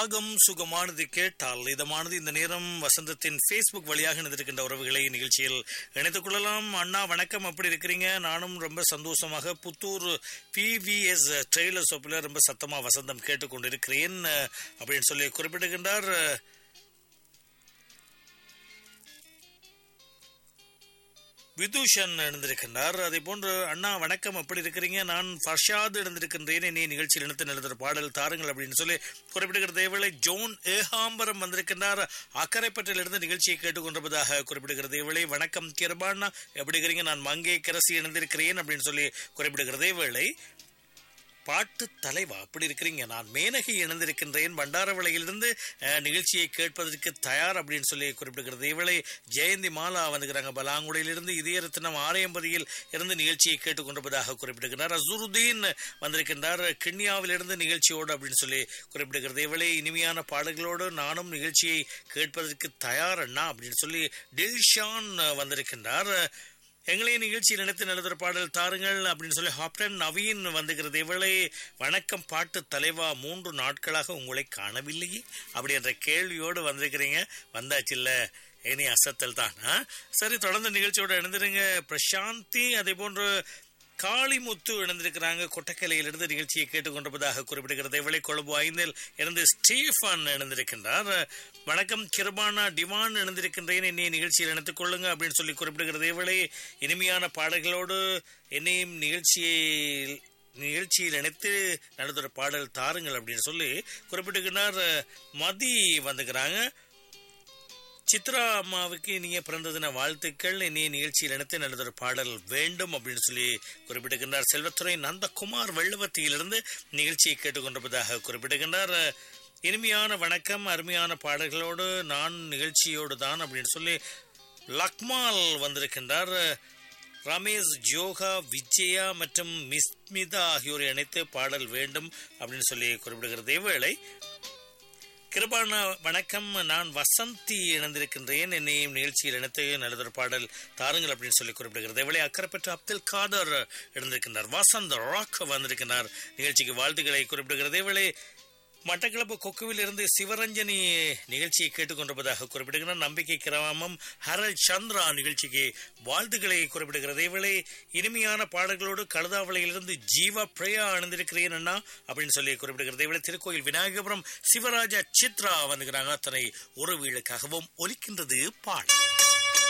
ராகம் சுகமானது கேட்டால் இதமானது இந்த நேரம் வசந்தத்தின் ஃபேஸ்புக் வழியாக இணைந்திருக்கின்ற உறவுகளை நிகழ்ச்சியில் இணைத்துக் கொள்ளலாம் அண்ணா வணக்கம் அப்படி இருக்கிறீங்க நானும் ரொம்ப சந்தோஷமாக புத்தூர் பிவிஎஸ் ட்ரெய்லர் ஷாப்பில் ரொம்ப சத்தமா வசந்தம் கேட்டுக்கொண்டிருக்கிறேன் அஹ், அப்படின்னு சொல்லி குறிப்பிடுகின்றார் அஹ், விதூஷன் எழுந்திருக்கின்றார் அதே போன்று அண்ணா வணக்கம் எப்படி இருக்கிறீங்க நான் ஃபர்ஷாத் எழுந்திருக்கின்றேன் என்னை நிகழ்ச்சியில் இணைத்து எழுதுகிற பாடல் தாருங்கள் அப்படின்னு சொல்லி குறிப்பிடுகிற தேவலை ஜோன் ஏகாம்பரம் வந்திருக்கின்றார் அக்கரைப்பட்டிலிருந்து நிகழ்ச்சியை கேட்டுக்கொண்டிருப்பதாக குறிப்பிடுகிற தேவலை வணக்கம் கிருபாண்ணா எப்படி இருக்கிறீங்க நான் மங்கே கரசி இணைந்திருக்கிறேன் அப்படின்னு சொல்லி குறிப்பிடுகிற தேவலை பாட்டு தலைவா அப்படி இருக்கிறீங்க நான் மேனகை இணைந்திருக்கின்றேன் பண்டாரவளையிலிருந்து அஹ், நிகழ்ச்சியை கேட்பதற்கு தயார் அப்படின்னு சொல்லி குறிப்பிடுகிறது இவளை ஜெயந்தி மாலா வந்துக்கிறாங்க பலாங்குடியிலிருந்து இதய ரத்னம் ஆரையம்பதியில் இருந்து நிகழ்ச்சியை கேட்டுக்கொண்டிருப்பதாக குறிப்பிடுகிறார் அசுருதீன் வந்திருக்கின்றார் கிண்ணியாவிலிருந்து நிகழ்ச்சியோடு அப்படின்னு சொல்லி குறிப்பிடுகிறது இவளை இனிமையான பாடல்களோடு நானும் நிகழ்ச்சியை கேட்பதற்கு தயார் அண்ணா அப்படின்னு சொல்லி டில்ஷான் வந்திருக்கின்றார் எங்களை நிகழ்ச்சியில் நினைத்து நல்லதொரு பாடல் தாருங்கள் அப்படின்னு சொல்லி ஹாப்டன் நவீன் வந்துகிறது இவளை வணக்கம் பாட்டு தலைவா மூன்று நாட்களாக உங்களை காணவில்லையே அப்படி என்ற கேள்வியோடு வந்திருக்கிறீங்க வந்தாச்சு இல்ல இனி அசத்தல் தான் ஆ? சரி தொடர்ந்து நிகழ்ச்சியோட இணைந்திருங்க பிரசாந்தி அதே போன்று காளிமுத்து இணைந்திருக்கிறாங்க கொட்டக்கலையிலிருந்து நிகழ்ச்சியை கேட்டுக்கொண்டிருப்பதாக குறிப்பிடுகிறது இவளை கொழும்பு ஐந்தில் இருந்து ஸ்டீஃபன் இணைந்திருக்கின்றார் வணக்கம் கிருபானா டிவான் இணைந்திருக்கின்றேன் என்னை நிகழ்ச்சியில் இணைத்துக் கொள்ளுங்க அப்படின்னு சொல்லி குறிப்பிடுகிறது இவளை இனிமையான பாடல்களோடு என்னையும் நிகழ்ச்சியில் நிகழ்ச்சியில் இணைத்து நடத்துகிற பாடல் தாருங்கள் அப்படின்னு சொல்லி குறிப்பிட்டுக்கிறார் மதி வந்துக்கிறாங்க சித்ரா அம்மாவுக்கு இனிய பிறந்த தின வாழ்த்துக்கள் இனிய நிகழ்ச்சியில் இணைத்து நல்லதொரு பாடல் வேண்டும் அப்படின்னு சொல்லி குறிப்பிடுகின்றார் செல்வத்துறை நந்தகுமார் வெள்ளவத்தியிலிருந்து நிகழ்ச்சியை கேட்டுக்கொண்டிருப்பதாக குறிப்பிடுகின்றார் இனிமையான வணக்கம் அருமையான பாடல்களோடு நான் நிகழ்ச்சியோடு தான் அப்படின்னு சொல்லி லக்மால் வந்திருக்கின்றார் ரமேஷ் ஜோகா விஜயா மற்றும் மிஸ்மிதா ஆகியோரை இணைத்து பாடல் வேண்டும் அப்படின்னு சொல்லி குறிப்பிடுகிறது இவ்வேளை கிருபான வணக்கம் நான் வசந்தி இணைந்திருக்கின்றேன் என்னையும் நிகழ்ச்சியில் இணைத்து நல்லதொரு பாடல் தாருங்கள் அப்படின்னு சொல்லி குறிப்பிடுகிறது இவளை அக்கறைப்பற்ற அப்துல் காதர் இணைந்திருக்கின்றார் வசந்த் ராக் வந்திருக்கின்றார் நிகழ்ச்சிக்கு வாழ்த்துக்களை குறிப்பிடுகிறது இவளை மட்டக்களப்பு கொக்குவில் இருந்து சிவரஞ்சனி நிகழ்ச்சியை கேட்டுக்கொண்டிருப்பதாக குறிப்பிடுகிறார் நம்பிக்கை கிராமம் ஹரல் சந்திரா நிகழ்ச்சிக்கு வாழ்த்துக்களை குறிப்பிடுகிறது இவளை இனிமையான பாடல்களோடு கழுதாவளையிலிருந்து ஜீவா பிரியா அணிந்திருக்கிறேன் அண்ணா அப்படின்னு சொல்லி குறிப்பிடுகிறது இவளை திருக்கோயில் விநாயகபுரம் சிவராஜா சித்ரா வந்துக்கிறாங்க அத்தனை உறவுகளுக்காகவும் ஒலிக்கின்றது பாடல்